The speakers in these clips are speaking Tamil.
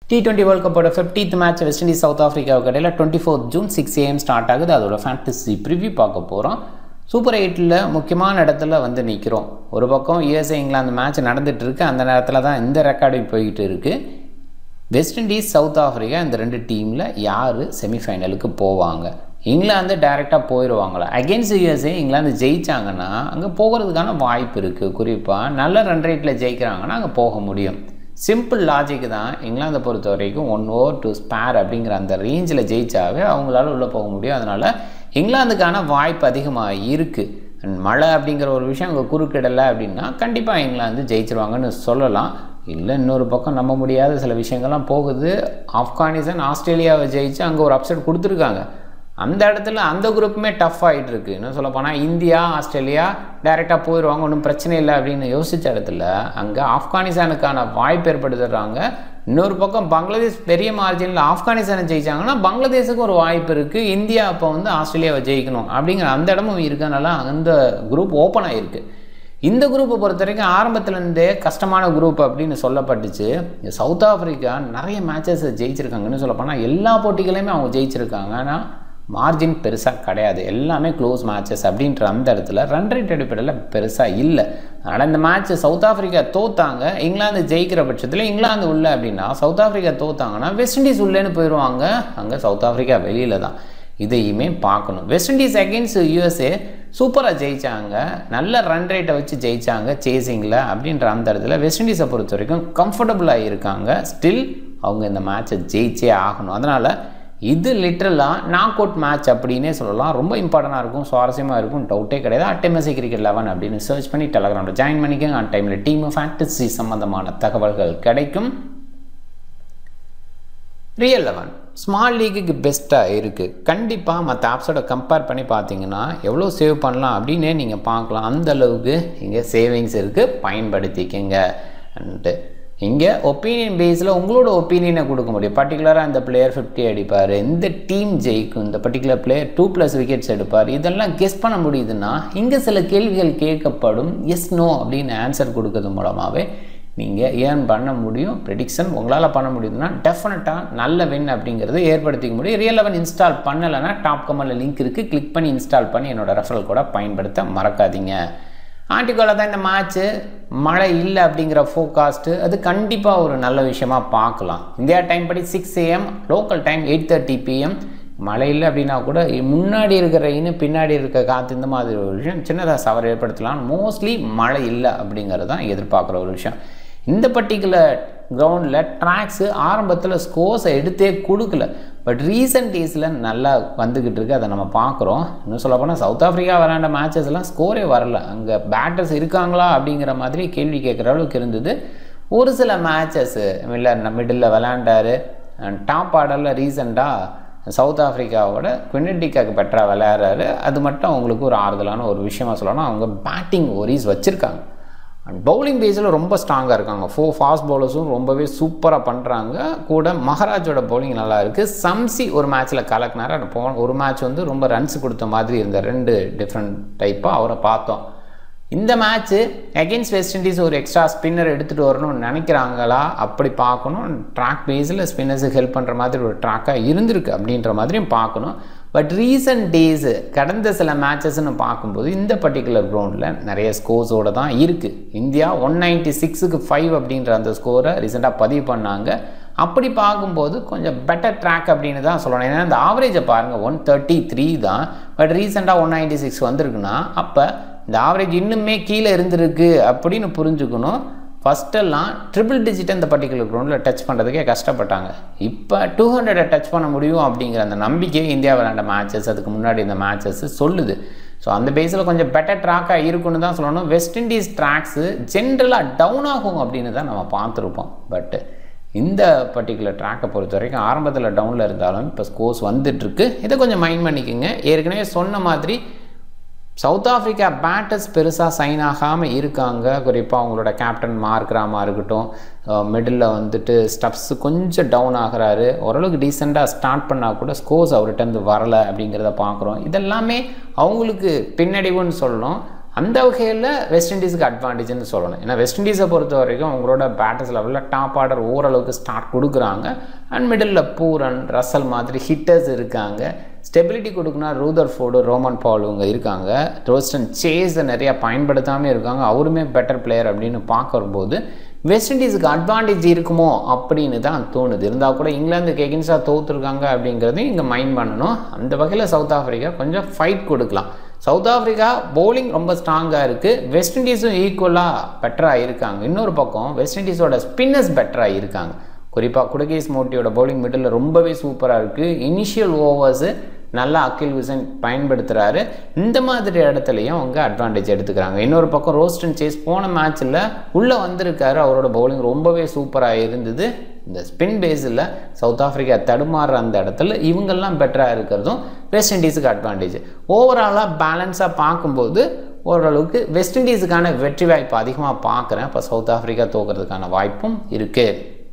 டி டுவெண்ட்டி வேர்ல்ட் கப்போட fiftieth match West Indies South ஆஃப்ரிக்காவுக்கு இடையில twenty fourth June six AM start ஆகுது அதோட ஃபேண்டசி ப்ரிவ்யூ பார்க்க போகிறோம் சூப்பர் எயிட்டில் முக்கியமான இடத்துல வந்து நிற்கிறோம் ஒரு பக்கம் யூஎஸ்ஏ இங்கிலாந்து மேட்ச் நடந்துட்டு இருக்கு அந்த நேரத்தில் தான் இந்த ரெக்கார்டிங் போய்கிட்டு இருக்குது வெஸ்ட் இண்டீஸ் சவுத் ஆஃப்ரிக்கா இந்த ரெண்டு டீமில் யார் செமிஃபைனலுக்கு போவாங்க இங்கிலாந்து டைரெக்டாக போயிடுவாங்களா அகென்ஸ்ட் யூஎஸ்ஏ இங்கிலாந்து ஜெயிச்சாங்கன்னா அங்கே போகிறதுக்கான வாய்ப்பு இருக்குது குறிப்பாக நல்ல ரன் ரேட்டில் ஜெயிக்கிறாங்கன்னா அங்கே போக முடியும் சிம்பிள் லாஜிக் தான் இங்கிலாந்தை பொறுத்த வரைக்கும் ஒன் ஓவர் டு ஸ்பேர் அப்படிங்கிற அந்த ரேஞ்சில் ஜெயிச்சாவே அவங்களால உள்ளே போக முடியும் அதனால் இங்கிலாந்துக்கான வாய்ப்பு அதிகமாக இருக்குது அண்ட் மழை அப்படிங்கிற ஒரு விஷயம் அங்கே குறுக்கிடலை அப்படின்னா கண்டிப்பாக இங்கிலாந்து ஜெயிச்சிருவாங்கன்னு சொல்லலாம் இல்லை இன்னொரு பக்கம் நம்ப முடியாத சில விஷயங்கள்லாம் போகுது ஆப்கானிஸ்தான் ஆஸ்திரேலியாவை ஜெயிச்சு அங்கே ஒரு அப்செட் கொடுத்துருக்காங்க அந்த இடத்துல அந்த குரூப்புமே டஃப் ஆகிட்டு இருக்கு இன்னும் சொல்ல போனால் இந்தியா ஆஸ்திரேலியா டைரெக்டாக போயிடுவாங்க ஒன்றும் பிரச்சனை இல்லை அப்படின்னு யோசித்த இடத்துல அங்கே ஆப்கானிஸ்தானுக்கான வாய்ப்பு ஏற்படுத்துறாங்க இன்னொரு பக்கம் பங்களாதேஷ் பெரிய மார்ஜினில் ஆப்கானிஸ்தானை ஜெயிச்சாங்கன்னா பங்களாதேஷுக்கு ஒரு வாய்ப்பு இருக்குது இந்தியா அப்போ வந்து ஆஸ்திரேலியாவை ஜெயிக்கணும் அப்படிங்கிற அந்த இடமும் இருக்கனால அந்த குரூப் ஓப்பன் ஆகிருக்கு இந்த குரூப்பை பொறுத்த வரைக்கும் ஆரம்பத்துலேருந்தே கஷ்டமான குரூப் அப்படின்னு சொல்லப்பட்டுச்சு சவுத் ஆஃப்ரிக்கா நிறைய மேட்சஸ் ஜெயிச்சிருக்காங்கன்னு சொல்லப்போனால் எல்லா போட்டிகளையுமே அவங்க ஜெயிச்சிருக்காங்க ஆனால் மார்ஜின் பெருசாக கிடையாது எல்லாமே க்ளோஸ் மேட்சஸ் அப்படின்ற அந்த இடத்துல ரன் ரேட் அடிப்படையில் பெருசாக இல்லை ஆனால் இந்த மேட்ச் சவுத் ஆஃப்ரிக்கா தோத்தாங்க இங்கிலாந்து ஜெயிக்கிற பட்சத்தில் இங்கிலாந்து உள்ள அப்படின்னா சவுத் ஆஃப்ரிக்கா தோத்தாங்கன்னா வெஸ்ட் இண்டீஸ் உள்ளேன்னு போயிடுவாங்க அங்கே சவுத் ஆஃப்ரிக்கா வெளியில் தான் இதையுமே பார்க்கணும் வெஸ்ட் இண்டீஸ் அகெயின்ஸ்ட் யூஎஸ்ஏ சூப்பராக ஜெயித்தாங்க நல்ல ரன் ரேட்டை வச்சு ஜெயித்தாங்க சேசிங்கில் அப்படின்ற அந்த இடத்துல வெஸ்ட் இண்டீஸை பொறுத்த வரைக்கும் கம்ஃபர்டபுளாக இருக்காங்க ஸ்டில் அவங்க இந்த மேட்சை ஜெயிச்சே ஆகணும் அதனால் இது லிட்ரலாக நாக் அவுட் மேட்ச் அப்படின்னே சொல்லலாம் ரொம்ப இம்பார்ட்டண்ட்டாக இருக்கும் சுவாரஸ்யமாக இருக்கும் டவுட்டே கிடையாது அட்டெமசி கிரிக்கெட் லெவன் அப்படின்னு சர்ச் பண்ணி டெலகிராமில் ஜாயின் பண்ணிக்கோங்க அந்த டைமில் டீம் ஃபேண்டசி சம்மந்தமான தகவல்கள் கிடைக்கும் ரியல் லெவன் ஸ்மால் லீக்குக்கு பெஸ்ட்டாக இருக்குது கண்டிப்பாக மற்ற ஆப்ஸோட கம்பேர் பண்ணி பார்த்தீங்கன்னா எவ்வளோ சேவ் பண்ணலாம் அப்படின்னே நீங்கள் பார்க்கலாம் அந்த அளவுக்கு இங்கே சேவிங்ஸ் இருக்குது பயன்படுத்திக்கங்க அன்ட்டு இங்கே ஒப்பீனியன் பேஸில் உங்களோட ஒப்பீனியனை கொடுக்க முடியும் பர்டிகுலராக இந்த பிளேயர் ஃபிஃப்டி அடிப்பார் இந்த டீம் ஜெயிக்கும் இந்த particular player two plus wickets எடுப்பார் இதெல்லாம் கெஸ் பண்ண முடியுதுன்னா இங்கே சில கேள்விகள் கேட்கப்படும் எஸ் நோ அப்படின்னு ஆன்சர் கொடுக்கறது மூலமாகவே நீங்கள் ஏர்ன் பண்ண முடியும் ப்ரெடிக்ஷன் உங்களால் பண்ண முடியுதுன்னா டெஃபினட்டாக நல்ல வின் அப்படிங்கிறது ஏற்படுத்திக்க முடியும் ரியல் லெவன் இன்ஸ்டால் பண்ணலைன்னா டாப் கமலில் லிங்க் இருக்குது கிளிக் பண்ணி இன்ஸ்டால் பண்ணி என்னோட ரெஃபரல் கூட பயன்படுத்த மறக்காதீங்க ஆண்டிகோவில் தான் இந்த மேட்ச்சு மழை இல்லை அப்படிங்கிற ஃபோகாஸ்ட்டு அது கண்டிப்பாக ஒரு நல்ல விஷயமா பார்க்கலாம் இந்தியா டைம் படி six AM local time eight thirty PM மழை இல்லை அப்படின்னா கூட முன்னாடி இருக்கிற ரெயின் பின்னாடி இருக்க காற்று இந்த மாதிரி ஒரு விஷயம் சின்னதாக சவர் ஏற்படுத்தலாம் மோஸ்ட்லி மழை இல்லை அப்படிங்கிறது தான் எதிர்பார்க்குற ஒரு விஷயம் இந்த பர்டிகுலர் கிரவுண்டில் ட்ராக்ஸு ஆரம்பத்தில் ஸ்கோர்ஸை எடுத்தே கொடுக்கல பட் ரீசெண்ட் டேஸில் நல்லா வந்துக்கிட்டு இருக்கு அதை நம்ம பார்க்குறோம் இன்னும் சொல்ல போனால் சவுத் ஆஃப்ரிக்கா விளையாண்ட மேட்சஸ்லாம் ஸ்கோரே வரல அங்கே பேட்டர்ஸ் இருக்காங்களா அப்படிங்கிற மாதிரி கேள்வி கேட்குற அளவுக்கு இருந்தது ஒரு சில மேட்சஸ்ஸு இல்லை மிடில் விளையாண்டாரு டாப் ஆர்டரில் ரீசெண்டாக சவுத் ஆஃப்ரிக்காவோட குவினடிக்காக்கு பெட்டராக விளையாடுறாரு அது மட்டும் அவங்களுக்கு ஒரு ஆறுதலான ஒரு விஷயமா சொல்லணும் அவங்க பேட்டிங் ஒரிஸ் வச்சுருக்காங்க அண்ட் பவுலிங் பேஸில் ரொம்ப ஸ்ட்ராங்காக இருக்காங்க ஃபோர் ஃபாஸ்ட் பவுலர்ஸும் ரொம்பவே சூப்பராக பண்ணுறாங்க கூட மகாராஜோட பவுலிங் நல்லா இருக்குது சம்சி ஒரு மேட்ச்சில் கலக்குனார் அந்த போ ஒரு மேட்ச் வந்து ரொம்ப ரன்ஸ் கொடுத்த மாதிரி இருந்த ரெண்டு டிஃப்ரெண்ட் டைப்பாக அவரை பார்த்தோம் இந்த மேட்ச்சு அகெயின்ஸ்ட் வெஸ்ட் இண்டீஸ் ஒரு எக்ஸ்ட்ரா ஸ்பின்னர் எடுத்துகிட்டு வரணும்னு நினைக்கிறாங்களா அப்படி பார்க்கணும் ட்ராக் பேஸில் ஸ்பின்னர்ஸுக்கு ஹெல்ப் பண்ணுற மாதிரி ஒரு ட்ராக்காக இருந்திருக்கு அப்படின்ற மாதிரியும் பார்க்கணும் பட் ரீசன்ட் டேஸு கடந்த சில மேட்சஸ்ன்னு பார்க்கும்போது இந்த பர்டிகுலர் கிரவுண்டில் நிறைய ஸ்கோர்ஸோடு தான் இருக்குது இந்தியா ஒன் நைன்ட்டி சிக்ஸுக்கு ஃபைவ் அப்படின்ற அந்த ஸ்கோரை ரீசெண்டாக பதிவு பண்ணாங்க அப்படி பார்க்கும்போது கொஞ்சம் பெட்டர் ட்ராக் அப்படின்னு தான் சொல்லணும் ஏன்னா இந்த ஆவரேஜை பாருங்கள் ஒன் தேர்ட்டி த்ரீ தான் பட் ரீசெண்டாக ஒன் நைன்ட்டி சிக்ஸ் வந்திருக்குன்னா அப்போ இந்த ஆவரேஜ் இன்னுமே கீழே இருந்திருக்கு அப்படின்னு புரிஞ்சுக்கணும் ஃபஸ்ட்டெல்லாம் ட்ரிபிள் டிஜிட் இந்த பர்டிகுலர் கிரவுண்டில் டச் பண்ணுறதுக்கே கஷ்டப்பட்டாங்க இப்போ டூ ஹண்ட்ரடை டச் பண்ண முடியும் அப்படிங்கிற அந்த நம்பிக்கை இந்தியா விளையாண்ட மேட்சஸ் அதுக்கு முன்னாடி இந்த மேட்சஸ் சொல்லுது ஸோ அந்த பேஸில் கொஞ்சம் பெட்டர் ட்ராக்காக இருக்குன்னு தான் சொல்லணும் வெஸ்ட் இண்டீஸ் ட்ராக்ஸு ஜென்ரலாக டவுன் ஆகும் அப்படின்னு தான் நம்ம பார்த்துருப்போம் பட்டு இந்த பர்டிகுலர் ட்ராக்கை பொறுத்த வரைக்கும் ஆரம்பத்தில் டவுனில் இருந்தாலும் இப்போ ஸ்கோர்ஸ் வந்துட்டுருக்கு இதை கொஞ்சம் மைண்ட் பண்ணிக்கோங்க ஏற்கனவே சொன்ன மாதிரி சவுத் ஆஃப்ரிக்கா பேட்டர்ஸ் பெருசாக சைன் ஆகாமல் இருக்காங்க குறிப்பாக அவங்களோட கேப்டன் மார்க்ராமா இருக்கட்டும் மிடில் வந்துட்டு ஸ்டப்ஸ் கொஞ்சம் டவுன் ஆகிறாரு ஓரளவுக்கு டீசெண்டாக ஸ்டார்ட் பண்ணால் கூட ஸ்கோர்ஸ் அவர்கிட்ட வரலை அப்படிங்கிறத பார்க்குறோம் இதெல்லாமே அவங்களுக்கு பின்னடைவுன்னு சொல்லணும் அந்த வகையில் வெஸ்ட் இண்டீஸுக்கு அட்வான்டேஜ்னு சொல்லணும் ஏன்னா வெஸ்ட் இண்டீஸை பொறுத்த வரைக்கும் உங்களோட பேட்டர்ஸ் லெவலில் டாப் ஆர்டர் ஓரளவுக்கு ஸ்டார்ட் கொடுக்குறாங்க அண்ட் மிடில் பூரன் ரசல் மாதிரி ஹிட்டர்ஸ் இருக்காங்க ஸ்டெபிலிட்டி கொடுக்குனா ரூதர் ஃபோர்டு ரோமன் பால் இவங்க இருக்காங்க ரோஸ்டன் சேஸை நிறையா பயன்படுத்தாமல் இருக்காங்க அவருமே பெட்டர் பிளேயர் அப்படின்னு பார்க்கும்போது வெஸ்ட் இண்டீஸுக்கு அட்வான்டேஜ் இருக்குமோ அப்படின்னு தான் தோணுது இருந்தால் கூட இங்கிலாந்துக்கு எகென்ஸ்டாக தோற்றுருக்காங்க அப்படிங்கிறதையும் இங்கே மைண்ட் பண்ணணும் அந்த வகையில் சவுத் ஆஃப்ரிக்கா கொஞ்சம் ஃபைட் கொடுக்கலாம் சவுத் ஆஃப்ரிக்கா பவுலிங் ரொம்ப ஸ்ட்ராங்காக இருக்குது வெஸ்ட் இண்டீஸும் ஈக்குவலாக பெட்டராக இருக்காங்க இன்னொரு பக்கம் வெஸ்ட் இண்டீஸோட ஸ்பின்னர்ஸ் பெட்டராக இருக்காங்க குறிப்பாக குடகேஸ் மோட்டியோட பவுலிங் மிடில் ரொம்பவே சூப்பராக இருக்குது இனிஷியல் ஓவர்ஸு நல்லா அக்கில் விசன் பயன்படுத்துகிறாரு இந்த மாதிரி இடத்துலையும் அவங்க அட்வான்டேஜ் எடுத்துக்கிறாங்க இன்னொரு பக்கம் ரோஸ்டன் சேஸ் போன மேட்ச்சில் உள்ளே வந்திருக்காரு அவரோட பவுலிங் ரொம்பவே சூப்பராக இருந்தது இந்த ஸ்பின் பேஸில் சவுத் ஆஃப்ரிக்கா தடுமாறுற அந்த இடத்துல இவங்கெல்லாம் பெட்டராக இருக்கிறதும் வெஸ்ட் இண்டீஸுக்கு அட்வான்டேஜ் ஓவராலாக பேலன்ஸாக பார்க்கும்போது ஓரளவுக்கு வெஸ்ட் இண்டீஸுக்கான வெற்றி வாய்ப்பு அதிகமாக பார்க்குறேன் இப்போ சவுத் ஆஃப்ரிக்கா தோக்கிறதுக்கான வாய்ப்பும் இருக்குது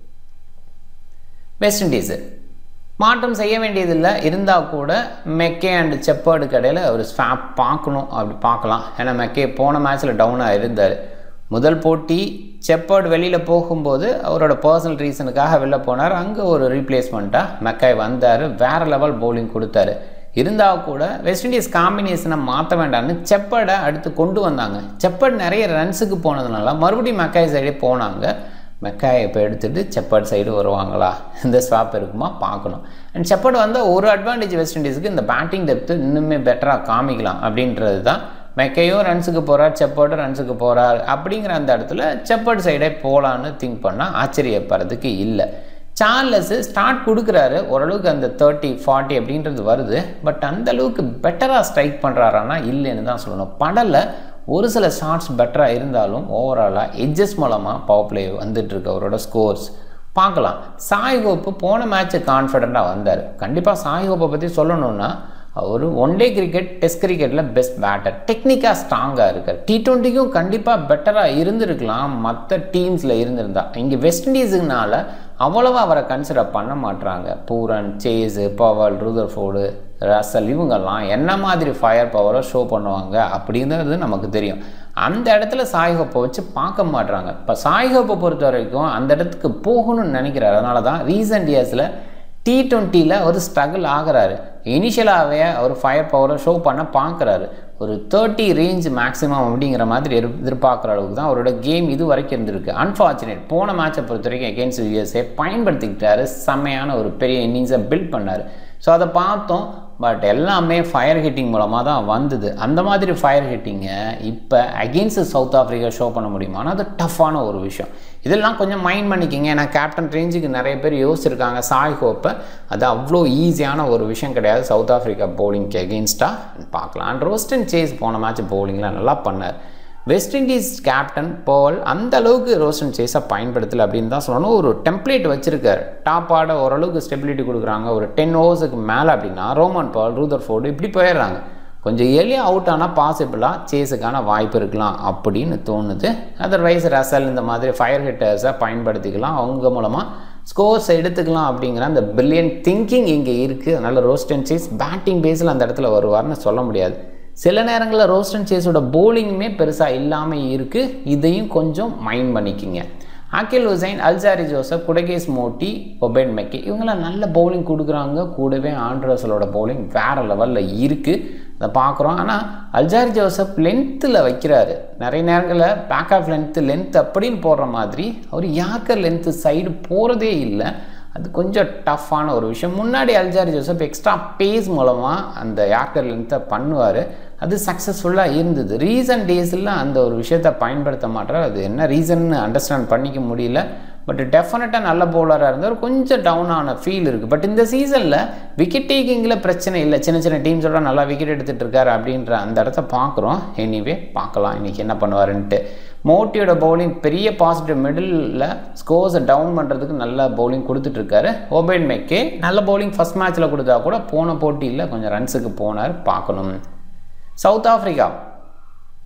வெஸ்ட் இண்டீஸு மாற்றம் செய்ய வேண்டியதில்லை இருந்தால் கூட மெக்கே அண்ட் செப்பர்டு கடையில் அவர் ஸ்வாப் பார்க்கணும் அப்படி பார்க்கலாம் ஏன்னா மெக்கே போன மேட்ச்சில் டவுனாக இருந்தார் முதல் போட்டி செப்பர்டு வெளியில் போகும்போது அவரோட பர்சனல் ரீசனுக்காக வெளில போனார் அங்கே ஒரு ரீப்ளேஸ்மெண்ட்டாக மெக்காய் வந்தார் வேறு லெவல் பவுலிங் கொடுத்தாரு இருந்தால் கூட வெஸ்ட் இண்டீஸ் காம்பினேஷனை மாற்ற வேண்டாம்னு செப்பர்டை அடுத்து கொண்டு வந்தாங்க செப்பர்ட் நிறைய ரன்ஸுக்கு போனதுனால மறுபடியும் மெக்காய் சைடே போனாங்க மெக்காயை இப்போ எடுத்துகிட்டு செப்பர்ட் சைடு வருவாங்களா இந்த ஸ்வாப் இருக்குமா பார்க்கணும் அண்ட் செப்பர்ட் வந்தால் ஒரு அட்வான்டேஜ் வெஸ்ட் இண்டீஸுக்கு இந்த பேட்டிங் டெப்த்து இன்னுமே பெட்டராக காமிக்கலாம் அப்படின்றது தான் மெக்கையும் ரன்ஸுக்கு போகிறார் செப்பர்டும் ரன்ஸுக்கு போகிறார் அப்படிங்கிற அந்த இடத்துல செப்பர்ட் சைடே போகலான்னு திங்க் பண்ணால் ஆச்சரியப்படுறதுக்கு இல்லை சார்லஸ் ஸ்டார்ட் கொடுக்குறாரு ஓரளவுக்கு அந்த தேர்ட்டி ஃபார்ட்டி அப்படின்றது வருது பட் அந்த அளவுக்கு பெட்டராக ஸ்ட்ரைக் பண்ணுறாரானா இல்லைன்னு தான் சொல்லணும் படலை ஒரு சில ஷார்ட்ஸ் பெட்டராக இருந்தாலும் ஓவராலாக எட்ஜஸ் மூலமாக பவர் பிளே வந்துட்டுருக்கு அவரோட ஸ்கோர்ஸ் பார்க்கலாம் சாய் ஹோப்பு போன மேட்ச்சு கான்ஃபிடண்ட்டாக வந்தார் கண்டிப்பாக சாய் ஹோப்பை பற்றி சொல்லணுன்னா அவர் ஒன் டே கிரிக்கெட் டெஸ்ட் கிரிக்கெட்டில் பெஸ்ட் பேட்டர் டெக்னிக்காக ஸ்ட்ராங்காக இருக்கார் டி ட்வெண்ட்டிக்கும் கண்டிப்பாக பெட்டராக இருந்திருக்கலாம் மற்ற டீம்ஸில் இருந்திருந்தா இங்கே வெஸ்ட் இண்டீஸுனால அவ்வளோவா அவரை கன்சிடர் பண்ண மாட்டுறாங்க Pooran Chase Powell Rutherford Russell இவங்கெல்லாம் என்ன மாதிரி ஃபயர் பவரை ஷோ பண்ணுவாங்க அப்படிங்கிறது நமக்கு தெரியும் அந்த இடத்துல சாய்ஹோப்பை வச்சு பார்க்க மாட்டுறாங்க இப்போ சாய்ஹோப்பை பொறுத்த வரைக்கும் அந்த இடத்துக்கு போகணும்னு நினைக்கிறாரு அதனால தான் ரீசெண்ட் இயர்ஸில் டி ட்வெண்ட்டியில் அவர் ஸ்ட்ரகிள் ஆகிறாரு இனிஷியலாகவே அவர் ஃபயர் பவரை ஷோ பண்ண பார்க்குறாரு ஒரு தேர்ட்டி ரேஞ்ச் மேக்ஸிமம் அப்படிங்கிற மாதிரி எதிர் எதிர்பார்க்குற அளவுக்கு தான் அவரோட கேம் இது வரைக்கும் இருந்திருக்கு அன்ஃபார்ச்சுனேட் போன மேட்சை பொறுத்த வரைக்கும் எகேன்ஸ்ட் யூஎஸ்ஏ பயன்படுத்திக்கிட்டாரு செம்மையான ஒரு பெரிய இன்னிங்ஸை பில்ட் பண்ணார் ஸோ அதை பார்த்தோம் பட் எல்லாமே ஃபயர் ஹிட்டிங் மூலமாக தான் வந்தது அந்த மாதிரி ஃபயர் ஹிட்டிங்கை இப்போ அகெயின்ஸ்ட் சவுத் ஆஃப்ரிக்கா ஷோ பண்ண முடியுமா ஆனால் அது டஃப்பான ஒரு விஷயம் இதெல்லாம் கொஞ்சம் மைண்ட் பண்ணிக்கிங்க ஏன்னா கேப்டன் ரேஞ்சுக்கு நிறைய பேர் யோசிச்சிருக்காங்க சாய் ஹோப்பை அது அவ்வளோ ஈஸியான ஒரு விஷயம் கிடையாது சவுத் ஆஃப்ரிக்கா பவுலிங்க்கு எகெயின்ஸ்டாக பார்க்கலாம் அண்ட் ரோஸ்டன் சேஸ் போன மேட்ச் பவுலிங்லாம் நல்லா பண்ணார் வெஸ்ட் இண்டீஸ் கேப்டன் போல் அந்த அளவுக்கு ரோஸ்டன் சேஸை பயன்படுத்தலை அப்படின்னு தான் சொல்லணும் ஒரு டெம்ப்ளேட் வச்சிருக்காரு டாப் ஆட ஓரளவுக்கு ஸ்டெபிலிட்டி கொடுக்குறாங்க ஒரு டென் ஓவர்ஸுக்கு மேலே அப்படின்னா ரோமன் பால் ரூதர் ஃபோர்டு இப்படி போயிடுறாங்க கொஞ்சம் எளிய அவுட் ஆனால் பாசிபிளாக சேஸுக்கான வாய்ப்பு இருக்கலாம் அப்படின்னு தோணுது அதர்வைஸ் ரசல் இந்த மாதிரி ஃபயர் ஹிட்டர்ஸை பயன்படுத்திக்கலாம் அவங்க மூலமாக ஸ்கோர்ஸ் எடுத்துக்கலாம் அப்படிங்கிற அந்த பில்லியன் திங்கிங் இங்கே இருக்குது அதனால் ரோஸ்டன் சேஸ் பேட்டிங் பேஸில் அந்த இடத்துல வருவார்னு சொல்ல முடியாது சில நேரங்களில் ரோஸ்டன் சேஸோட போலிங்குமே பெருசாக இல்லாமல் இருக்குது இதையும் கொஞ்சம் மைண்ட் பண்ணிக்கிங்க Akeal Hosein Alzarri Joseph Gudakesh Motie Obed McCoy இவங்களாம் நல்ல பவுலிங் கொடுக்குறாங்க கூடவே ஆண்ட்ரஸலோட பவுலிங் வேறு லெவலில் இருக்குது அதை பார்க்குறோம் ஆனால் அல்ஜாரி ஜோசப் லென்த்தில் வைக்கிறாரு நிறைய நேரங்களில் பேக் ஆஃப் லென்த்து லென்த் அப்படின்னு போடுற மாதிரி அவர் யார்க்கர் லென்த்து சைடு போகிறதே இல்லை அது கொஞ்சம் டஃப்பான ஒரு விஷயம் முன்னாடி அல்ஜாரி ஜோசப் எக்ஸ்ட்ரா பேஸ் மூலமாக அந்த யார்க்கர் லென்த்தை பண்ணுவார் அது சக்ஸஸ்ஃபுல்லாக இருந்தது ரீசன்ட் டேஸில் அந்த ஒரு விஷயத்தை பயன்படுத்த மாட்டார் அது என்ன ரீசன்னு அண்டர்ஸ்டாண்ட் பண்ணிக்க முடியல பட் டெஃபினட்டாக நல்ல பவுலராக இருந்தார் கொஞ்சம் டவுன் ஆன ஃபீல் இருக்குது பட் இந்த சீசனில் விக்கெட் டேக்கிங்கில் பிரச்சனை இல்லை சின்ன சின்ன டீம்ஸோட நல்லா விக்கெட் எடுத்துகிட்டு இருக்காரு அப்படின்ற அந்த இடத்த பார்க்குறோம் எனிவே பார்க்கலாம் இன்றைக்கி என்ன பண்ணுவாருன்ட்டு மோட்டியோட பவுலிங் பெரிய பாசிட்டிவ் மிடில் ஸ்கோர்ஸை டவுன் பண்ணுறதுக்கு நல்ல பவுலிங் கொடுத்துட்ருக்காரு ஓபேன் மெக்கே நல்ல பவுலிங் ஃபஸ்ட் மேட்ச்சில் கொடுத்தா கூட போன போட்டியில் கொஞ்சம் ரன்ஸுக்கு போனார் பார்க்கணும் சவுத் ஆஃப்ரிக்கா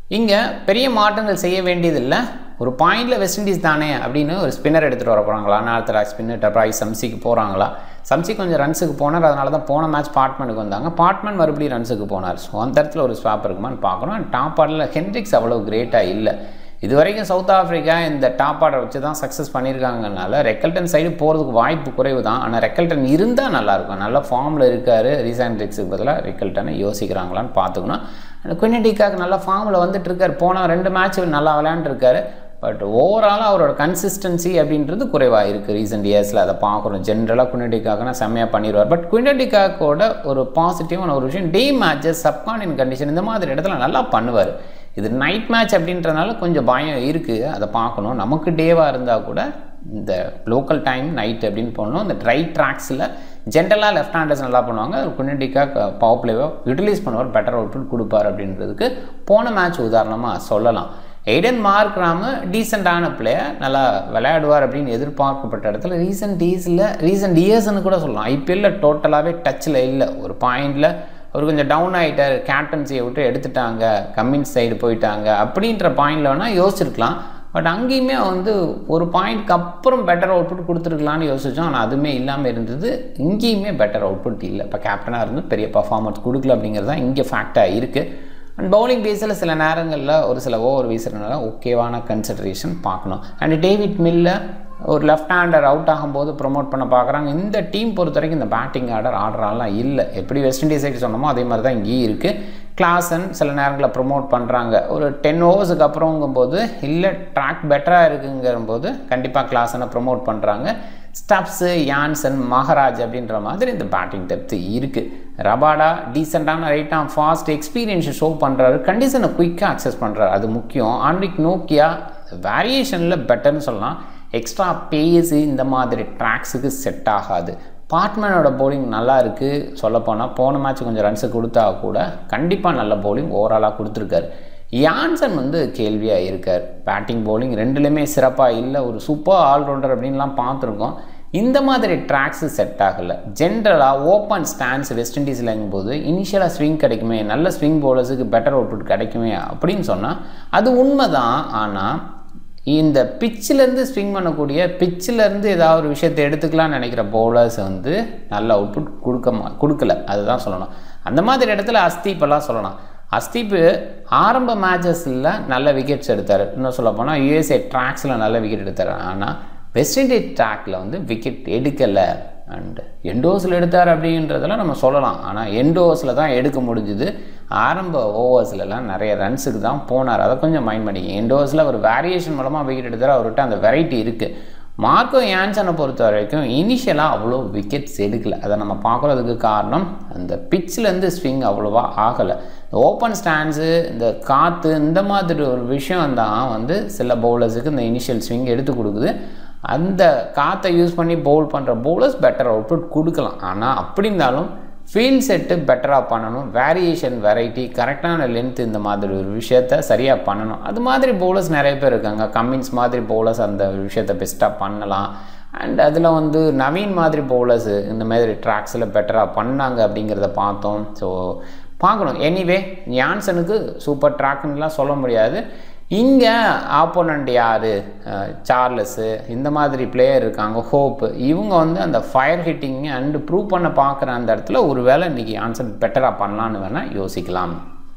இங்கே பெரிய மாற்றங்கள் செய்ய வேண்டியதில்லை ஒரு பாயிண்டில் வெஸ்ட் இண்டீஸ் தானே அப்படின்னு ஒரு ஸ்பின்னர் எடுத்துகிட்டு வர போகிறாங்களா நார்த்தராக் ஸ்பின்னர் டப்ராய் சம்சிக்கு போகிறாங்களா சம்சி கொஞ்சம் ரன்ஸுக்கு போனார் அதனால தான் போன மேட்ச் பார்ட்மனுக்கு வந்தாங்க பார்ட்மன் மறுபடியும் ரன்ஸுக்கு போனார் ஸோ அந்த இடத்துல ஒரு ஸ்வாப் இருக்குமான்னு பார்க்கணும் அண்ட் டாப் ஆர்டரில் ஹென்ரிக்ஸ் அவ்வளோ கிரேட்டாக இல்லை இது வரைக்கும் சவுத் ஆஃப்ரிக்கா இந்த டாப் ஆர்டர் வச்சு தான் சக்ஸஸ் பண்ணியிருக்காங்கனால ரெக்கல்டன் சைடு போகிறதுக்கு வாய்ப்பு குறைவு தான் ஆனால் ரெக்கல்டன் இருந்தால் நல்லாயிருக்கும் நல்ல ஃபார்மில் இருக்கார் ரீசன்ட் ரிக்ஸுக்கு பதிலாக ரெக்கல்டனை யோசிக்கிறாங்களான்னு பார்த்துக்கணும் அந்த குயினடிக்காக்கு நல்ல ஃபார்மில் வந்துட்டு இருக்கார் போன ரெண்டு மேட்ச் நல்லா விளையாண்டுருக்காரு பட் ஓவராலாக அவரோட கன்சிஸ்டன்சி அப்படின்றது குறைவாக இருக்குது ரீசெண்ட் இயர்ஸில் அதை பார்க்குறோம் ஜென்ரலாக குயினடிக்காகனா செம்மையாக பண்ணிடுவார் பட் குயினடிக்காக்கோட ஒரு பாசிட்டிவான ஒரு விஷயம் டே மேட்சஸ் சப்கானின் கண்டிஷன் இந்த மாதிரி இடத்துல நல்லா பண்ணுவார் இது நைட் மேட்ச் அப்படின்றதுனால கொஞ்சம் பயம் இருக்குது அதை பார்க்கணும் நமக்கு டேவாக இருந்தால் கூட இந்த லோக்கல் டைம் நைட் அப்படின்னு போடணும் இந்த ட்ரை ட்ராக்ஸில் ஜென்ரலாக லெஃப்ட் ஹேண்டர்ஸ் நல்லா பண்ணுவாங்க குன்னடிக்காக பவர் பிளேவை யூட்டிலைஸ் பண்ணுவார் பெட்டர் அவுட்புட் கொடுப்பார் அப்படின்றதுக்கு போன மேட்ச் உதாரணமாக சொல்லலாம் எய்டன் மார்க்ராம டீசெண்டான பிளேயர் நல்லா விளையாடுவார் அப்படின்னு எதிர்பார்க்கப்பட்ட இடத்துல ரீசெண்ட் டேஸில் ரீசெண்ட் இயர்ஸ்னு கூட சொல்லலாம் ஐபிஎல்ல டோட்டலாகவே டச்சில் இல்லை ஒரு பாயிண்டில் அவர் கொஞ்சம் டவுன் ஆகிட்டார் கேப்டன்சியை விட்டு எடுத்துட்டாங்க கம்மின் சைடு போயிட்டாங்க அப்படின்ற பாயிண்டில் வேணால் யோசிச்சிருக்கலாம் பட் அங்கேயுமே வந்து ஒரு பாயிண்ட்க்கு அப்புறம் பெட்டர் அவுட்புட் கொடுத்துருக்கலான்னு யோசித்தோம் ஆனால் அதுவுமே இல்லாமல் இருந்தது இங்கேயுமே பெட்டர் அவுட்புட் இல்லை இப்போ கேப்டனாக இருந்து பெரிய பர்ஃபார்மன்ஸ் கொடுக்கல அப்படிங்கிறது தான் இங்கே ஃபேக்டாக இருக்குது அண்ட் பவுலிங் பேஸில் சில நேரங்களில் ஒரு சில ஓவர் வீசுறதுனால ஓகேவான கன்சிடரேஷன் பார்க்கணும் அண்ட் டேவிட் மில்ல ஒரு லெஃப்ட் ஹேண்டர் அவுட் ஆகும்போது ப்ரொமோட் பண்ண பார்க்குறாங்க இந்த டீம் பொறுத்த வரைக்கும் இந்த பேட்டிங் ஆர்டர் ஆடுறாலாம் இல்லை எப்படி வெஸ்ட் இண்டீஸ் சைடு சொன்னோமோ அதே மாதிரி தான் இங்கேயும் இருக்குது கிளாஸன் சில நேரங்களில் ப்ரொமோட் பண்ணுறாங்க ஒரு டென் ஓவர்ஸுக்கு அப்புறங்கும்போது இல்லை ட்ராக் பெட்டராக இருக்குங்கிறபோது கண்டிப்பாக கிளாஸனை ப்ரொமோட் பண்ணுறாங்க ஸ்டப்ஸு யான்சன் மகராஜ் அப்படின்ற மாதிரி இந்த பேட்டிங் டெப்த்து இருக்குது ரபாடா டீசெண்டான ரைட் ஆம் ஃபாஸ்ட் எக்ஸ்பீரியன்ஸை ஷோ பண்ணுறாரு கண்டிஷனை குயிக்காக அக்சஸ் பண்ணுறாரு அது முக்கியம் ஆண்ட்ரிக் நோக்கியா வேரியேஷனில் பெட்டர்னு சொல்லலாம் எக்ஸ்ட்ரா பேஸு இந்த மாதிரி ட்ராக்ஸுக்கு செட் ஆகாது பார்ட்மேனோட பவுலிங் நல்லா இருக்குது சொல்லப்போனால் போன மேட்ச் கொஞ்சம் ரன்ஸு கொடுத்தா கூட கண்டிப்பாக நல்ல பவுலிங் ஓவராலாக கொடுத்துருக்காரு யான்சன் வந்து கேள்வியாக இருக்கார் பேட்டிங் பவுலிங் ரெண்டுலேயுமே சிறப்பாக இல்லை ஒரு சூப்பர் ஆல்ரவுண்டர் அப்படின்லாம் பார்த்துருக்கோம் இந்த மாதிரி ட்ராக்ஸு செட் ஆகலை ஜென்ரலாக ஓப்பன் ஸ்டாண்ட்ஸ் வெஸ்ட் இண்டீஸில் போது இனிஷியலாக ஸ்விங் கிடைக்குமே நல்ல ஸ்விங் பவுலர்ஸுக்கு பெட்டர் அவுட்புட் கிடைக்குமே அப்படின்னு சொன்னால் அது உண்மை தான் ஆனால் இந்த பிச்சிலேருந்து ஸ்விங் பண்ணக்கூடிய பிச்சிலேருந்து ஏதாவது ஒரு விஷயத்தை எடுத்துக்கலாம்னு நினைக்கிற பவுலர்ஸ் வந்து நல்ல அவுட்புட் கொடுக்க மா கொடுக்கல அதுதான் சொல்லணும் அந்த மாதிரி இடத்துல அஸ்தீப்பெல்லாம் சொல்லலாம் அஸ்தீப்பு ஆரம்ப மேட்சஸில் நல்ல விக்கெட்ஸ் எடுத்தார் இன்னும் சொல்ல போனால் யூஎஸ்ஏ ட்ராக்ஸில் நல்ல விக்கெட் எடுத்தார் ஆனால் வெஸ்ட் இண்டீஸ் ட்ராக்கில் வந்து விக்கெட் எடுக்கலை அண்டு எண்டோஸில் எடுத்தார் அப்படின்றதெல்லாம் நம்ம சொல்லலாம் ஆனால் எண்டோஸில் தான் எடுக்க முடிஞ்சுது ஆரம்ப ஓவர்ஸ்லலாம் நிறைய ரன்ஸுக்கு தான் போனார் அதை கொஞ்சம் மைண்ட் பண்ணிக்க எண்டோஸில் ஒரு வேரியேஷன் மூலமாக விக்கெட் எடுத்தார் அவர்கிட்ட அந்த வெரைட்டி இருக்குது மார்க்கோ யான்சனை பொறுத்த வரைக்கும் இனிஷியலாக அவ்வளோ விக்கெட்ஸ் எடுக்கலை அதை நம்ம பார்க்குறதுக்கு காரணம் அந்த பிட்ச்லேருந்து ஸ்விங் அவ்வளோவா ஆகலை ஓப்பன் ஸ்டாண்ட்ஸு இந்த காற்று இந்த மாதிரி ஒரு விஷயம் தான் வந்து சில பவுலர்ஸுக்கு இந்த இனிஷியல் ஸ்விங் எடுத்து கொடுக்குது அந்த காற்றை யூஸ் பண்ணி பவுல் பண்ணுற பவுலர்ஸ் பெட்டர் அவுட்புட் கொடுக்கலாம் ஆனால் அப்படி இருந்தாலும் ஃபீல்ட் செட்டு பெட்டராக பண்ணணும் வேரியேஷன் வெரைட்டி கரெக்டான லென்த் இந்த மாதிரி ஒரு விஷயத்த சரியாக பண்ணணும் அது மாதிரி பவுலர்ஸ் நிறைய பேர் இருக்காங்க கம்மின்ஸ் மாதிரி பவுலர்ஸ் அந்த விஷயத்த பெஸ்ட்டாக பண்ணலாம் அண்ட் அதில் வந்து நவீன் மாதிரி பவுலர்ஸு இந்த மாதிரி ட்ராக்ஸில் பெட்டராக பண்ணாங்க அப்படிங்கிறத பார்த்தோம் ஸோ பார்க்கணும் எனிவே யான்சனுக்கு சூப்பர் ட்ராக்குன்னெலாம் சொல்ல முடியாது இங்கே ஆப்போனண்ட் யார் சார்லஸு இந்த மாதிரி பிளேயர் இருக்காங்க ஹோப் இவங்க வந்து அந்த ஃபயர் ஹிட்டிங் அண்டு ப்ரூவ் பண்ண பார்க்குற அந்த இடத்துல ஒரு வேளை இன்றைக்கி ஆன்சர் பெட்டராக பண்ணலான்னு வேணால் யோசிக்கலாம்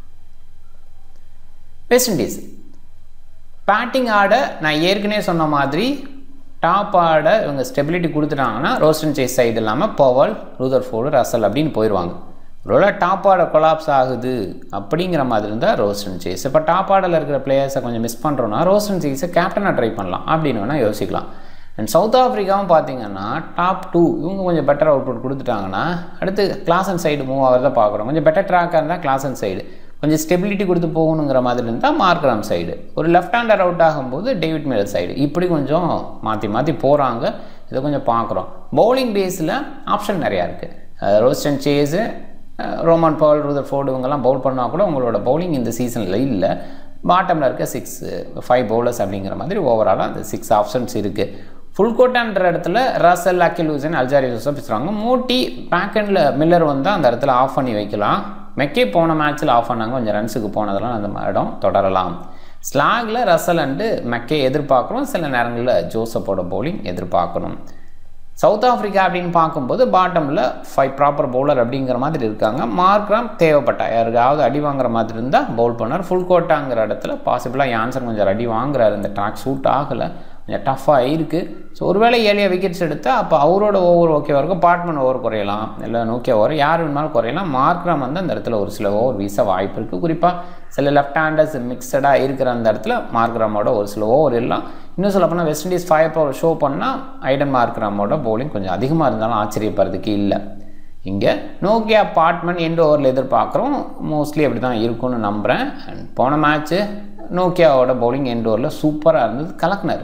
வெஸ்ட் இண்டீஸ் பேட்டிங் ஆட நான் ஏற்கனவே சொன்ன மாதிரி டாப் ஆட இவங்க ஸ்டெபிலிட்டி கொடுத்துட்டாங்கன்னா ரோஸ்டன் சேஸ் சைடு இல்லாமல் பவல் ரூதர் ஃபோர்டு ரசல் அப்படின்னு போயிடுவாங்க ஒருவேளை டாப் ஆட கொலாப்ஸ் ஆகுது அப்படிங்கிற மாதிரி இருந்தால் ரோஸ்டன் சேஸ் இப்போ டாப் ஆடில் இருக்கிற பிளேயர்ஸை கொஞ்சம் மிஸ் பண்ணுறோன்னா ரோஸ்டன் சேஸை கேப்டனாக ட்ரை பண்ணலாம் அப்படின்னு வேணால் யோசிக்கலாம் அண்ட் சவுத் ஆஃப்ரிக்காவும் பார்த்தீங்கன்னா டாப் டூ இவங்க கொஞ்சம் பெட்டர் அவுட்புட் கொடுத்துட்டாங்கன்னா அடுத்து கிளாஸ் அண்ட் சைடு மூவ் ஆகிறத பார்க்குறோம் கொஞ்சம் பெட்டர் ட்ராக்காக இருந்தால் கிளாஸ் அண்ட் சைடு கொஞ்சம் ஸ்டெபிலிட்டி கொடுத்து போகணுங்கிற மாதிரி இருந்தால் மார்க்ராம் சைடு ஒரு லெஃப்ட் ஹேண்டர் அவுட் ஆகும்போது டேவிட் மேல் சைடு இப்படி கொஞ்சம் மாற்றி மாற்றி போகிறாங்க இதை கொஞ்சம் பார்க்குறோம் பவுலிங் பேஸில் ஆப்ஷன் நிறையா இருக்குது Roston Chase Rovman Powell Rutherford இவங்கெல்லாம் பவுல் பண்ணால் கூட உங்களோட பவுலிங் இந்த சீசனில் இல்லை பாட்டமில் இருக்க சிக்ஸ் ஃபைவ் பவுலர்ஸ் அப்படிங்கிற மாதிரி ஓவராலாக அந்த சிக்ஸ் ஆப்ஷன்ஸ் இருக்குது ஃபுல் கோட்டான்ற இடத்துல ரசல் அக்கிலூசன் அல்ஜாரி யூசப் பேசுகிறாங்க மோட்டி பேக்கெண்டில் மில்லர் வந்தால் அந்த இடத்துல ஆஃப் பண்ணி வைக்கலாம் மெக்கே போன மேட்ச்சில் ஆஃப் பண்ணாங்க கொஞ்சம் ரன்ஸுக்கு போனதெல்லாம் அந்த இடம் தொடரலாம் ஸ்லாகில் ரசல் அண்டு மெக்கே எதிர்பார்க்குறோம் சில நேரங்களில் ஜோசப்போட பவுலிங் எதிர்பார்க்கணும் சவுத் ஆஃப்ரிக்கா அப்படின்னு பார்க்கும்போது பாட்டமில் ஃபைவ் ப்ராப்பர் பவுலர் அப்படிங்கிற மாதிரி இருக்காங்க மார்க்ராம் தேவைப்பட்டா யாருக்காவது அடி வாங்குற மாதிரி இருந்தால் பவுல் பண்ணார் ஃபுல் கோட்டாங்கிற இடத்துல பாசிபிளாக ஆன்சர் கொஞ்சம் அடி வாங்குறாரு இந்த ட்ராக் சூட் ஆகலை கொஞ்சம் டஃப்பாக இருக்குது ஸோ ஒருவேளை ஏழியா விக்கெட்ஸ் எடுத்தால் அப்போ அவரோட ஓவர் ஓகேவாக இருக்கும் பார்ட்மன் ஓவர் குறையலாம் இல்லை நோக்கியா ஓவர் யார் வேணுமாலும் குறையலாம் மார்க்ராம் வந்து அந்த இடத்துல ஒரு சில ஓவர் வீச வாய்ப்பு இருக்குது குறிப்பாக சில லெஃப்ட் ஹேண்டர்ஸ் மிக்சடாக இருக்கிற அந்த இடத்துல மார்க்ராமோட ஒரு சில ஓவர் எல்லாம் இன்னும் சொல்ல போனால் West Indies five power show பண்ணால் ஐடன் மார்க்ராமோட பவுலிங் கொஞ்சம் அதிகமாக இருந்தாலும் ஆச்சரியப்படுறதுக்கு இல்லை இங்கே நோக்கியா பார்ட்மன் எண்டு ஓவரில் எதிர்பார்க்குறோம் மோஸ்ட்லி அப்படி தான் இருக்கும்னு நம்புகிறேன் அண்ட் போன மேட்ச்சு நோக்கியாவோட பவுலிங் எண்டு ஓவரில் சூப்பராக இருந்தது கலக்குனார்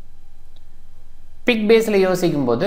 பிக் பேஸில் யோசிக்கும் போது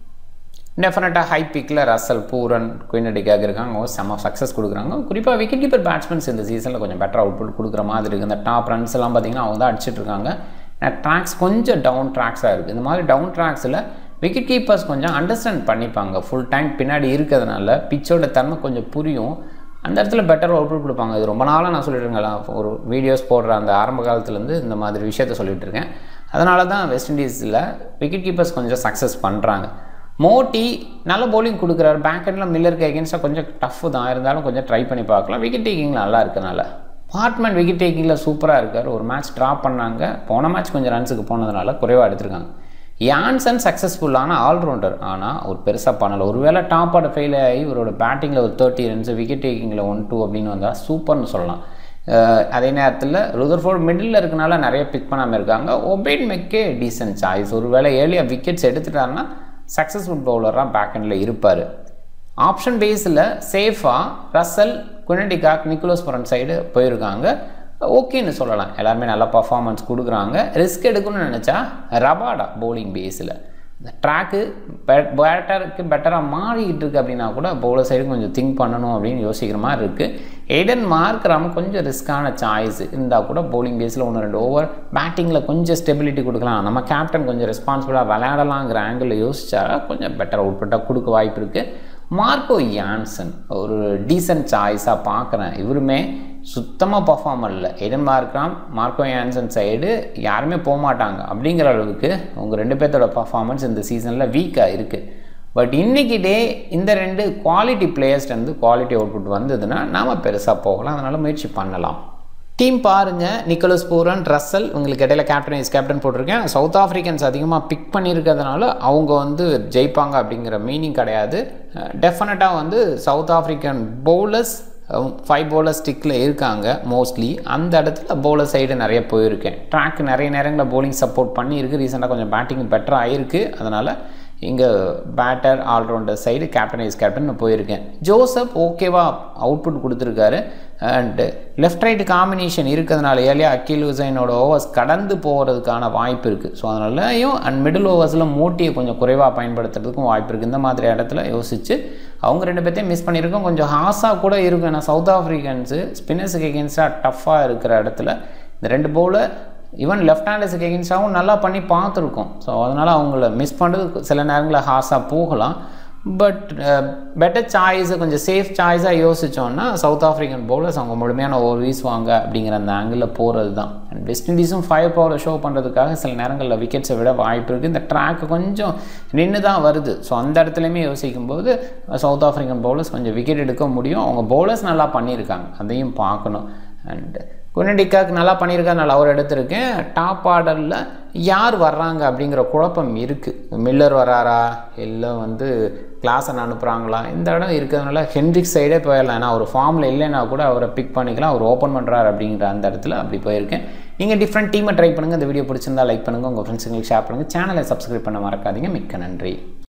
டெஃபினட்டாக ஹை பிக்கில் ரசல் பூரன் குயினடிக்காக இருக்காங்க அவங்க செம்ம சக்ஸஸ் கொடுக்குறாங்க குறிப்பாக விக்கெட் கீப்பர் பேட்ஸ்மேன்ஸ் இந்த சீசனில் கொஞ்சம் பெட்டர் அவுட்புட் கொடுக்குற மாதிரி இருக்குது இந்த டாப் ரன்ஸ் எல்லாம் பார்த்தீங்கன்னா அவங்க தான் அடிச்சிட்டு இருக்காங்க ட்ராக்ஸ் கொஞ்சம் டவுன் ட்ராக்ஸாக இருக்குது இந்த மாதிரி டவுன் ட்ராக்ஸில் விக்கெட் கீப்பர்ஸ் கொஞ்சம் அண்டர்ஸ்டாண்ட் பண்ணிப்பாங்க ஃபுல் டைம் பின்னாடி இருக்கிறதுனால பிச்சோட தன்மை கொஞ்சம் புரியும் அந்த இடத்துல பெட்டர் அவுட்புட் கொடுப்பாங்க இது ரொம்ப நாளாக நான் சொல்லிட்டு இருக்கேன் ஒரு வீடியோஸ் போடுற அந்த ஆரம்ப காலத்துலேருந்து இந்த மாதிரி விஷயத்த சொல்லிட்டு இருக்கேன் அதனால தான் வெஸ்ட் இண்டீஸில் விக்கெட் கீப்பர்ஸ் கொஞ்சம் சக்ஸஸ் பண்ணுறாங்க மோட்டி நல்ல பவுலிங் கொடுக்குறாரு பேக் ஹெண்டில் மில்லருக்கு எகென்ஸ்டாக கொஞ்சம் டஃப் தான் இருந்தாலும் கொஞ்சம் ட்ரை பண்ணி பார்க்கலாம் விக்கெட் டேக்கிங்கில் நல்லா இருக்கனால பார்ட்மன் விக்கெட் டேக்கிங்கில் சூப்பராக இருக்கார் ஒரு மேட்ச் ட்ராப் பண்ணாங்க போன மேட்ச் கொஞ்சம் ரன்ஸுக்கு போனதுனால குறைவாக எடுத்திருக்காங்க யான்சன் சக்ஸஸ்ஃபுல்லான ஆல்ரவுண்டர் ஆனால் ஒரு பெருசாக பண்ணலை ஒருவேளை டாப் ஆட ஃபெயில் ஆகி இவரோட பேட்டிங்கில் ஒரு தேர்ட்டி ரன்ஸ் விக்கெட் டேக்கிங்கில் ஒன் டூ அப்படின்னு வந்தால் சூப்பர்னு சொல்லலாம் அதே நேரத்தில் ருதர்ஃபோர்ட் மிடில் இருக்கனால நிறைய பிக் பண்ணாமல் இருக்காங்க ஒபேட் மெக்கே டீசன்ட் சாய்ஸ் ஒருவேளை ஏர்லியாக விக்கெட்ஸ் எடுத்துட்டாருன்னா சக்ஸஸ்ஃபுல் பவுலராக பேக் ஹெண்டில் இருப்பார் ஆப்ஷன் பேஸில் சேஃபாக Russell Quinton de Kock Nicholas Pooran side போயிருக்காங்க ஓகேன்னு சொல்லலாம் எல்லாருமே நல்ல பர்ஃபார்மன்ஸ் கொடுக்குறாங்க ரிஸ்க் எடுக்கணும்னு நினச்சா ரபாடா பவுலிங் பேஸில் இந்த ட்ராக்கு பேட்டருக்கு பெட்டராக மாறிக்கிட்டு இருக்கு அப்படின்னா கூட பவுலர் சைடு கொஞ்சம் திங்க் பண்ணணும் அப்படின்னு யோசிக்கிற மாதிரி இருக்குது எய்டன் மார்க்ராம கொஞ்சம் ரிஸ்க்கான சாய்ஸ் இருந்தால் கூட பவுலிங் பேஸில் ஒன்று ரெண்டு ஓவர் பேட்டிங்கில் கொஞ்சம் ஸ்டெபிலிட்டி கொடுக்கலாம் நம்ம கேப்டன் கொஞ்சம் ரெஸ்பான்சிபிளாக விளையாடலாங்கிற ஆங்கிளில் யோசிச்சா கொஞ்சம் பெட்டர் அவுட்புட்டாக கொடுக்க வாய்ப்பு இருக்குது மார்க்கோ யான்சன் ஒரு டீசன்ட் சாய்ஸாக பார்க்குறேன் இவருமே சுத்தமாக பர்ஃபார்ம் பண்ணல Aiden Markram Marco Jansen side யாருமே போக மாட்டாங்க அப்படிங்கிற அளவுக்கு உங்கள் ரெண்டு பேர்த்தோட பர்ஃபார்மன்ஸ் இந்த சீசனில் வீக்காக இருக்குது பட் இன்றைக்கி டே இந்த ரெண்டு குவாலிட்டி பிளேயர்ஸ்லேருந்து குவாலிட்டி அவுட்புட் வந்ததுன்னா நாம் பெருசாக போகலாம் அதனால் முயற்சி பண்ணலாம் டீம் பாருங்கள் நிக்கோலஸ் பூரன் ரசல் உங்களுக்கு இடையில கேப்டன் வைஸ் கேப்டன் போட்டிருக்கேன் சவுத் ஆஃப்ரிக்கன்ஸ் அதிகமாக பிக் பண்ணியிருக்கிறதுனால அவங்க வந்து ஜெயிப்பாங்க அப்படிங்கிற மீனிங் கிடையாது டெஃபினட்டாக வந்து South African bowlers five bowler ஸ்டிக்கில் இருக்காங்க மோஸ்ட்லி அந்த இடத்துல பவுலர் சைடு நிறைய போயிருக்கேன் ட்ராக் நிறைய நேரங்களில் பவுலிங் சப்போர்ட் பண்ணியிருக்கு ரீசெண்டாக கொஞ்சம் பேட்டிங் பெட்டராக ஆயிருக்கு அதனால் இங்கே batter allrounder side captain vice captain போயிருக்கேன் ஜோசப் ஓகேவா அவுட்புட் கொடுத்துருக்காரு அண்டு லெஃப்ட் ரைட் காம்பினேஷன் இருக்கிறதுனால ஏழையா அக்கில் ஹுசைனோட ஓவர்ஸ் கடந்து போகிறதுக்கான வாய்ப்பு இருக்குது ஸோ அதனாலையும் அண்ட் மிடில் ஓவர்ஸில் மோட்டியை கொஞ்சம் குறைவாக பயன்படுத்துறதுக்கும் வாய்ப்பு இருக்குது இந்த மாதிரி இடத்துல யோசித்து அவங்க ரெண்டு பேர்த்தையும் மிஸ் பண்ணியிருக்கோம் கொஞ்சம் ஹாஸாக கூட இருக்கும் ஏன்னா சவுத் ஆஃப்ரிக்கன்ஸு ஸ்பின்னர்ஸுக்கு எகென்ஸ்டாக டஃப்பாக இருக்கிற இடத்துல இந்த ரெண்டு பவுலர் ஈவன் லெஃப்ட் ஹேண்டர்ஸுக்கு எகென்ஸ்டாகவும் நல்லா பண்ணி பார்த்துருக்கோம் ஸோ அதனால் அவங்கள மிஸ் பண்ணுறது சில நேரங்களில் ஹாஸாக போகலாம் பட் பெட்டர் சாய்ஸை கொஞ்சம் சேஃப் சாய்ஸாக யோசித்தோன்னா சவுத் ஆஃப்ரிக்கன் பவுலர்ஸ் அவங்க முழுமையான ஓவர் வீசுவாங்க அப்படிங்கிற அந்த ஆங்கிளில் போகிறது தான் அண்ட் வெஸ்ட் இண்டீஸும் ஃபைவ் பவரை ஷோ பண்ணுறதுக்காக சில நேரங்களில் விக்கெட்ஸை விட வாய்ப்பு இருக்குது இந்த ட்ராக் கொஞ்சம் நின்று தான் வருது ஸோ அந்த இடத்துலையுமே யோசிக்கும் போது சவுத் ஆஃப்ரிக்கன் பவுலர்ஸ் கொஞ்சம் விக்கெட் எடுக்க முடியும் அவங்க பவுலர்ஸ் நல்லா பண்ணியிருக்காங்க அதையும் பார்க்கணும் அண்டு குனடிக்காக்கு நல்லா பண்ணியிருக்காரு நல்லா அவர் எடுத்திருக்கேன் டாப் ஆர்டரில் யார் வர்றாங்க அப்படிங்கிற குழப்பம் இருக்குது மில்லர் வராரா இல்லை வந்து கிளாஸை அனுப்புகிறாங்களா இந்த இடம் இருக்கிறதுனால ஹென்ரிக் சைடே போயிடலாம் ஏன்னா அவர் ஃபார்மில் இல்லைன்னா கூட அவரை பிக் பண்ணிக்கலாம் அவர் ஓப்பன் பண்ணுறாரு அப்படிங்கிற அந்த இடத்துல அப்படி போயிருக்கேன் நீங்கள் டிஃப்ரெண்ட் டீமை ட்ரை பண்ணுங்கள் இந்த வீடியோ பிடிச்சிருந்தா லைக் பண்ணுங்கள் உங்கள் ஃப்ரெண்ட்ஸுங்களுக்கு ஷேர் பண்ணுங்கள் சேனலை சப்ஸ்கிரைப் பண்ண மறக்காதீங்க மிக்க நன்றி